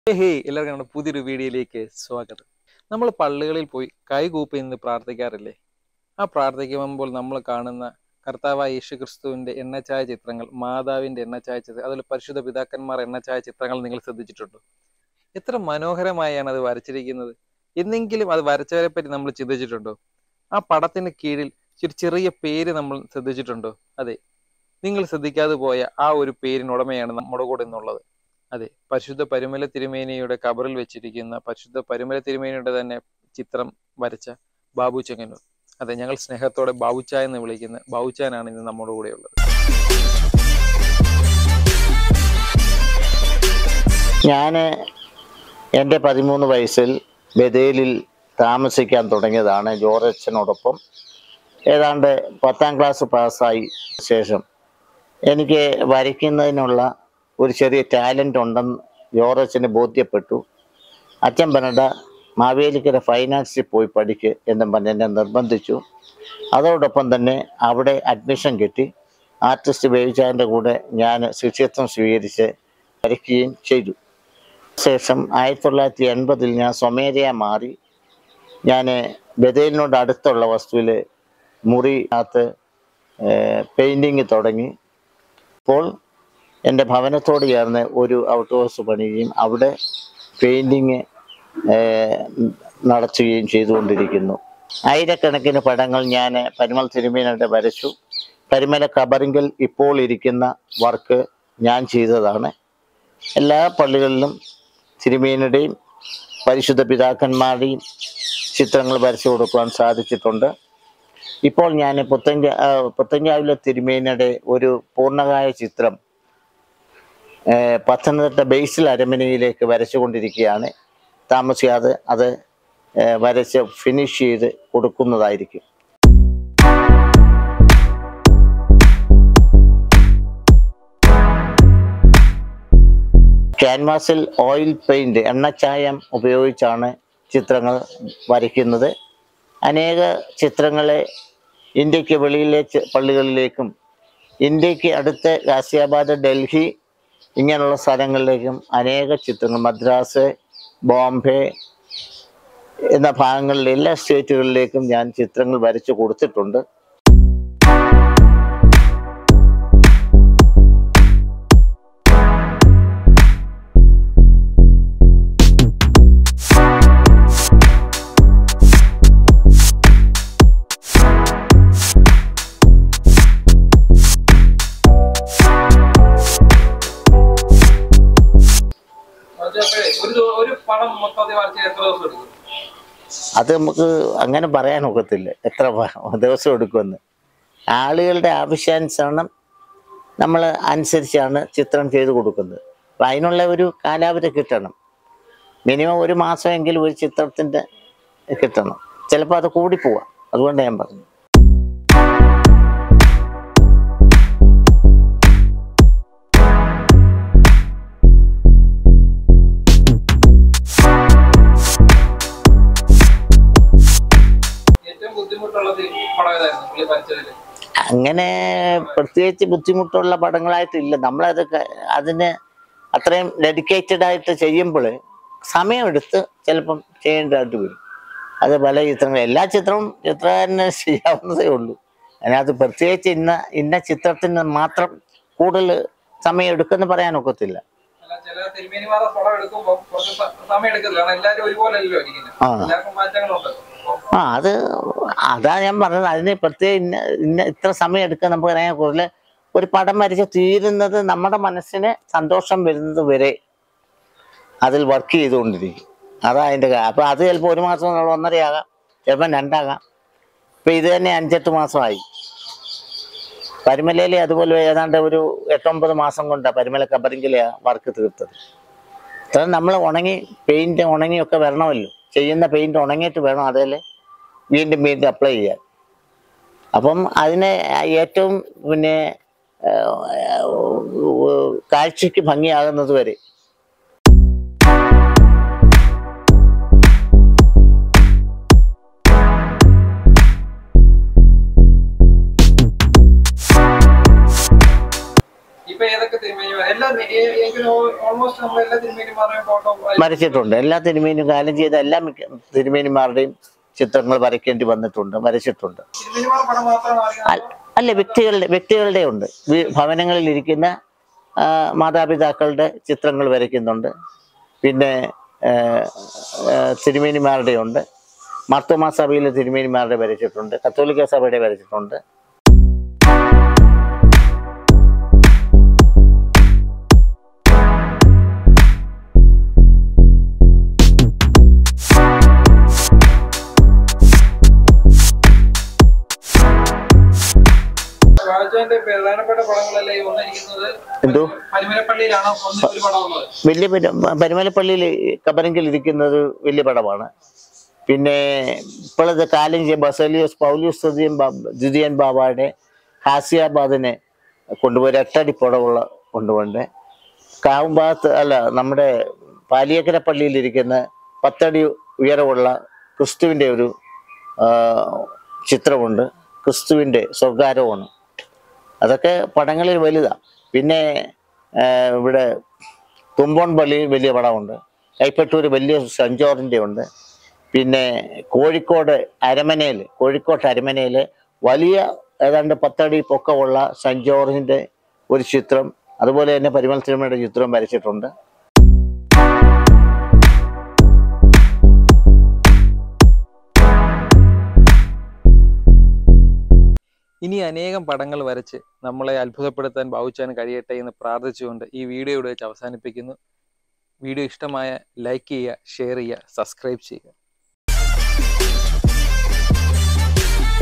ഹേ എല്ലാവർക്കും നമ്മുടെ പുതിയൊരു വീഡിയോയിലേക്ക് സ്വാഗതം നമ്മൾ പള്ളികളിൽ പോയി കൈകൂപ്പി നിന്ന് പ്രാർത്ഥിക്കാറില്ലേ ആ പ്രാർത്ഥിക്കുമ്പോൾ നമ്മൾ കാണുന്ന കർത്താവായ യേശു ക്രിസ്തുവിന്റെ എണ്ണച്ചായ ചിത്രങ്ങൾ മാതാവിന്റെ എണ്ണച്ചായ ചിത്രം അതുപോലെ പരിശുദ്ധ പിതാക്കന്മാർ എണ്ണച്ചായ ചിത്രങ്ങൾ നിങ്ങൾ ശ്രദ്ധിച്ചിട്ടുണ്ടോ എത്ര മനോഹരമായാണ് അത് വരച്ചിരിക്കുന്നത് എന്നെങ്കിലും അത് വരച്ചവരെ പറ്റി നമ്മൾ ചിന്തിച്ചിട്ടുണ്ടോ ആ പടത്തിന് കീഴിൽ ഒരു ചെറിയ പേര് നമ്മൾ ശ്രദ്ധിച്ചിട്ടുണ്ടോ അതെ നിങ്ങൾ ശ്രദ്ധിക്കാതെ പോയ ആ ഒരു പേരിനുടമയാണ് നമ്മുടെ കൂടെ നിന്നുള്ളത് അതെ പരിശുദ്ധ പരുമല തിരുമേനിയുടെ കബറിൽ വെച്ചിരിക്കുന്ന പരിശുദ്ധ പരുമല തിരുമേനിയുടെ തന്നെ ചിത്രം വരച്ച ബാബു ചെങ്ങന്നൂർ അതെ ഞങ്ങൾ സ്നേഹത്തോടെ ബാബുച്ച എന്ന് വിളിക്കുന്ന ബാബുച്ചാനാണ് ഇന്ന് നമ്മുടെ കൂടെ ഉള്ളത് ഞാൻ എൻ്റെ പതിമൂന്ന് വയസ്സിൽ ബദേലിൽ താമസിക്കാൻ തുടങ്ങിയതാണ് ജോർജനോടൊപ്പം ഏതാണ്ട് പത്താം ക്ലാസ് പാസ്സായി ശേഷം എനിക്ക് വരയ്ക്കുന്നതിനുള്ള ഒരു ചെറിയ ടാലൻ്റ് ഉണ്ടെന്ന് ജോർജന് ബോധ്യപ്പെട്ടു അച്ഛൻ പറഞ്ഞ മാവേലിക്കര ഫൈൻ ആർട്സിൽ പോയി പഠിക്ക് എന്നും പറഞ്ഞ് എന്നെ നിർബന്ധിച്ചു അതോടൊപ്പം തന്നെ അവിടെ അഡ്മിഷൻ കിട്ടി ആർട്ടിസ്റ്റ് ബേബിച്ചാൻ്റെ കൂടെ ഞാൻ ശിഷ്യത്വം സ്വീകരിച്ച് വരയ്ക്കുകയും ചെയ്തു ശേഷം ആയിരത്തി തൊള്ളായിരത്തി എൺപതിൽ ഞാൻ സ്വമേധയ മാറി ഞാൻ ബദേലിനോട് അടുത്തുള്ള വസ്തുവിൽ മുറിനകത്ത് പെയിൻറ്റിങ് തുടങ്ങി ഇപ്പോൾ എൻ്റെ ഭവനത്തോട് ചേർന്ന് ഒരു ഔട്ട് ഹൗസ് പണിയുകയും അവിടെ പെയിൻറ്റിങ് നടത്തുകയും ചെയ്തുകൊണ്ടിരിക്കുന്നു ആയിരക്കണക്കിന് പടങ്ങൾ ഞാൻ പരിമൽ തിരുമേനയുടെ വരച്ചു പരിമല കബറിങ്കൽ ഇപ്പോൾ ഇരിക്കുന്ന വർക്ക് ഞാൻ ചെയ്തതാണ് എല്ലാ പള്ളികളിലും തിരുമേനിയുടെയും പരിശുദ്ധ പിതാക്കന്മാരുടെയും ചിത്രങ്ങൾ വരച്ചു കൊടുക്കുവാൻ സാധിച്ചിട്ടുണ്ട് ഇപ്പോൾ ഞാൻ പുത്തഞ്ച ആ, പുത്തഞ്ചാവിലെ തിരുമേനിയുടെ ഒരു പൂർണ്ണകായ ചിത്രം ഏ, പത്തനംതിട്ട ബേസിൽ അരമനയിലേക്ക് വരച്ചുകൊണ്ടിരിക്കുകയാണ് താമസിയാതെ അത് ഏ, വരച്ച് ഫിനിഷ് ചെയ്ത് കൊടുക്കുന്നതായിരിക്കും ക്യാൻവാസിൽ ഓയിൽ പെയിന്റ് എണ്ണച്ചായം ഉപയോഗിച്ചാണ് ചിത്രങ്ങൾ വരയ്ക്കുന്നത് അനേക ചിത്രങ്ങളെ ഇന്ത്യക്ക് വെളിയിലെ ചി- പള്ളികളിലേക്കും ഇന്ത്യക്ക് അടുത്ത് ഗാസിയാബാദ് ഡൽഹി ഇങ്ങനെയുള്ള സ്ഥലങ്ങളിലേക്കും അനേക ചിത്രങ്ങൾ മദ്രാസ് ബോംബെ എന്ന ഭാഗങ്ങളിലെ എല്ലാ സ്റ്റേറ്റുകളിലേക്കും ഞാൻ ചിത്രങ്ങൾ വരച്ചു കൊടുത്തിട്ടുണ്ട് ഒരു ദി- ഒരു പടം മൊത്തത്തിൽ വരച്ച് എത്ര ദിവസം എടുക്കും അത് നമുക്ക് അങ്ങനെ പറയാൻ ഒക്കത്തില്ല എത്ര വ- ദിവസം എടുക്കുമെന്ന് ആളുകളുടെ ആവശ്യാനുസരണം നമ്മൾ അനുസരിച്ചാണ് ചിത്രം ചെയ്ത് കൊടുക്കുന്നത് അപ്പം അതിനുള്ള ഒരു കാലാവധി കിട്ടണം മിനിമം ഒരു മാസമെങ്കിലും ഒരു ചിത്രത്തിൻ്റെ കിട്ടണം ചിലപ്പോൾ അത് കൂടിപ്പോവാം അതുകൊണ്ട് ഞാൻ പറഞ്ഞു ഏറ്റവും ബുദ്ധിമുട്ടുള്ളത് പടം ഏതായിരുന്നു പുള്ളി വരച്ചതില് അങ്ങനെ പ്രത്യേകിച്ച് ബുദ്ധിമുട്ടുള്ള പടങ്ങളായിട്ടില്ല നമ്മളത് ക- അതിന് അത്രയും ഡെഡിക്കേറ്റഡ് ആയിട്ട് ചെയ്യുമ്പോൾ സമയമെടുത്ത് ചിലപ്പം ചെയ്യേണ്ടതായിട്ട് വരും അത് പല ചിത്രങ്ങൾ എല്ലാ ചിത്രവും ചിത്രകാരന് ചെയ്യാവുന്നതേ ഉള്ളൂ അതിനകത്ത് പ്രത്യേകിച്ച് ഇന്ന ഇന്ന ചിത്രത്തിന് മാത്രം കൂടുതൽ സമയം എടുക്കുമെന്ന് പറയാനൊക്കത്തില്ല അല്ല ചില തിരുമേനിമാരുടെ പടം എടുക്കുമ്പോൾ കുറച്ച് സ- സമയം എടുക്കത്തില്ല കാരണം എല്ലാവരും ഒരുപോലെ അല്ലല്ലോ ഇരിക്കുന്നത് ആ. എല്ലാവർക്കും മാറ്റങ്ങളുണ്ടല്ലോ അപ്പൊ ആ അത് അതാ ഞാൻ പറഞ്ഞത് അതിന് പ്രത്യേക ഇന്ന ഇന്ന ഇത്ര സമയം എടുക്കാൻ നമുക്ക് പറയാൻ കൂടുതൽ ഒരു പടം വരച്ച് തീരുന്നത് നമ്മുടെ മനസ്സിന് സന്തോഷം വരുന്നത് വരെ അതിൽ വർക്ക് ചെയ്തുകൊണ്ടിരിക്കും അതാ അതിൻ്റെ കാ- അപ്പൊ അത് ചിലപ്പോൾ ഒരു മാസം എന്നുള്ള ഒന്നരയാകാം ചിലപ്പോൾ രണ്ടാകാം ഇപ്പൊ ഇത് തന്നെ അഞ്ചെട്ട് മാസമായി പരിമലയിൽ അതുപോലെ ഏതാണ്ട് ഒരു എട്ടൊമ്പത് മാസം കൊണ്ടാണ് പരിമല കബറിങ്കിലെ വർക്ക് തീർത്തത് ഇത്ര നമ്മൾ ഉണങ്ങി പെയിന്റ് ഉണങ്ങിയൊക്കെ വരണമല്ലോ ചെയ്യുന്ന പെയിന്റ് ഉണങ്ങിയിട്ട് വേണം അതേലെ വീണ്ടും വീണ്ടും അപ്ലൈ ചെയ്യാൻ അപ്പം അതിന് ഏറ്റവും പിന്നെ ആ, കാഴ്ചയ്ക്ക് ഭംഗിയാകുന്നത് വരെ ഇപ്പൊ ഏതൊക്കെ തിരുമേനി എല്ലാ എ- എനിക്ക് ഓൾമോസ്റ്റ് നമ്മൾ എല്ലാ തിരുമേനിമാരുടെയും ഫോട്ടോ വരച്ചിട്ടുണ്ട് എല്ലാ തിരുമേനും കാലം ചെയ്ത എല്ലാ മിക്ക തിരുമേനിമാരുടെയും ചിത്രങ്ങൾ വരയ്ക്കേണ്ടി വന്നിട്ടുണ്ട് വരച്ചിട്ടുണ്ട് തിരുമേനിമാർ പടം മാത്രമാണ് അൽ- അല്ല വ്യക്തികളുടെ വ്യക്തികളുടെ ഉണ്ട് വീ- ഭവനങ്ങളിൽ ഇരിക്കുന്ന ആ, മാതാപിതാക്കളുടെ ചിത്രങ്ങൾ വരയ്ക്കുന്നുണ്ട് പിന്നെ ആ, ആ, തിരുമേനിമാരുടെ ഉണ്ട് മാർത്തോമാ സഭയിലെ തിരുമേനിമാരുടെ വരച്ചിട്ടുണ്ട് കത്തോലിക്ക സഭയുടെ വരച്ചിട്ടുണ്ട് രാജാന്റെ പ്രധാനപ്പെട്ട പടങ്ങളല്ലേ ഈ വന്നിരിക്കുന്നത് എന്തോ പനിമലപ്പള്ളിയിലാണോ ഒന്ന് ഒരു പടം ഉള്ളത് വലിയ പരു- പരുമലപ്പള്ളിയിൽ കബറിങ്കിൽ ഇരിക്കുന്നത് വലിയ പടമാണ് പിന്നെ ഇപ്പോഴത്തെ കാലം ചെയ്യ ബസലിയോസ് പൗലിയോസ് തൃതീയൻ ബാബ ദ്വിതീയൻ ബാബയുടെ ഹാസ്യാബാദിനെ കൊണ്ടുപോയി എട്ടടി പുടവുള്ള കൊണ്ടുപോണ്ട് കാവുംഭാഗത്ത് അല്ല നമ്മുടെ പാലിയക്കര പള്ളിയിൽ ഇരിക്കുന്ന പത്തടി ഉയരമുള്ള ക്രിസ്തുവിൻ്റെ ഒരു ആ, ചിത്രമുണ്ട് ക്രിസ്തുവിൻ്റെ സ്വർഗാരമാണ് അതൊക്കെ പടങ്ങളിൽ വലുതാണ് പിന്നെ ആ, ഇവിടെ തുമ്പോൺ പള്ളിയിൽ വലിയ പടമുണ്ട് കൈപ്പറ്റൂർ വലിയ സെൻറ് ജോർജിൻ്റെ ഉണ്ട് പിന്നെ കോഴിക്കോട് അരമനയിൽ കോഴിക്കോട്ട് അരമനയിൽ വലിയ ഏതാണ്ട് പത്തടി പൊക്കമുള്ള സെൻറ് ജോർജിൻ്റെ ഒരു ചിത്രം അതുപോലെ തന്നെ പരിമൽ സിനിമയുടെ ചിത്രം വരച്ചിട്ടുണ്ട് ഇനി അനേകം പടങ്ങൾ വരച്ച് നമ്മളെ അത്ഭുതപ്പെടുത്താൻ ബാബുച്ചാൻ കഴിയട്ടെ എന്ന് പ്രാർത്ഥിച്ചുകൊണ്ട് ഈ വീഡിയോ ഇവിടെ വെച്ച് അവസാനിപ്പിക്കുന്നു വീഡിയോ ഇഷ്ടമായ ലൈക്ക് ചെയ്യുക ഷെയർ ചെയ്യുക സബ്സ്ക്രൈബ് ചെയ്യുക